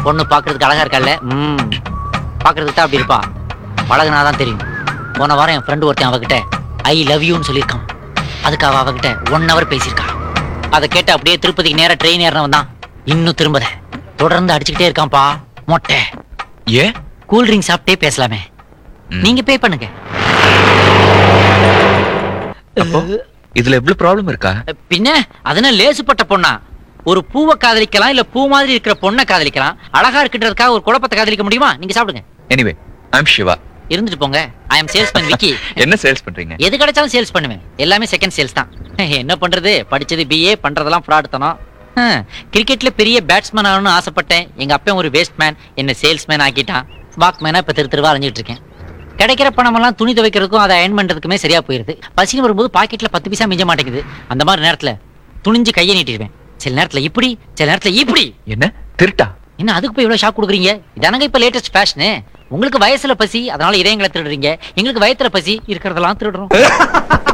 பொண்ணு பாக்குறதுக்கு அழகா இருக்கல்ல ம் பாக்குறதுக்கு தான் அப்படி இருப்பா பழகுனாதான் தெரியும் போன வாரம் என் ஃப்ரெண்டு ஒருத்தன் அவகிட்ட ஐ லவ் யூன்னு சொல்லியிருக்கான் அதுக்கு அவ அவகிட்ட ஒன் ஹவர் பேசியிருக்கா அதை கேட்டு அப்படியே திருப்பதிக்கு நேரா ட்ரெயின் ஏறினவன் தான் இன்னும் திரும்பல தொடர்ந்து அடிச்சுக்கிட்டே இருக்கான்ப்பா மொட்டை ஏன் கூல் ட்ரிங்க் சாப்பிட்டே பேசலாமே ம். நீங்க பே பண்ணுங்க அப்போ இதுல எவ்வளவு ப்ராப்ளம் இருக்கா பின்ன அதனால லேசுப்பட்ட பொண்ணா ஒரு பூவை காதலிக்கலாம் இல்ல பூ மாதிரி இருக்கிற பொண்ணை காதலிக்கலாம் அழகா இருக்கின்றதுக்காக ஒரு குழப்பத்தை காதலிக்க முடியுமா நீங்க சாப்பிடுங்க எனிவே ஐம் சிவா இருந்துட்டு போங்க ஐ எம் சேல்ஸ்மேன் விக்கி என்ன சேல்ஸ் பண்றீங்க எது கிடைச்சாலும் சேல்ஸ் பண்ணுவேன் எல்லாமே செகண்ட் சேல்ஸ் தான் என்ன பண்றது படிச்சது பிஏ பண்றதெல்லாம் ஃப்ராட் தனம் கிரிக்கெட்ல பெரிய பேட்ஸ்மேன் ஆகணும்னு ஆசைப்பட்டேன் எங்க அப்பன் ஒரு வேஸ்ட் மேன் என்ன சேல்ஸ்மேன் ஆக்கிட்டான் வாக்மேனா இப்ப திரு திருவா அலைஞ்சிட்டு இருக்கேன் கிடைக்கிற பணமெல்லாம் துணி துவைக்கிறதுக்கும் அதை அயன் பண்றதுக்குமே சரியா போயிருது பசின்னு வரும்போது பாக்கெட்ல பத்து பைசா மிஞ்ச மாட்டேங்குது அந்த மாதிரி நேரத்துல துணிஞ்சு கையை நீட்டிடுவேன் சில நேரத்துல இப்படி சில நேரத்துல இப்படி என்ன திருட்டா என்ன அதுக்கு போய் இவ்வளவு ஷாக் கொடுக்குறீங்க இதானங்க இப்ப லேட்டஸ்ட் ஃபேஷனு உங்களுக்கு வயசுல பசி அதனால இதயங்களை திருடுறீங்க எங்களுக்கு வயத்துல பசி இருக்கிறதெல்லாம் திருடுறோம்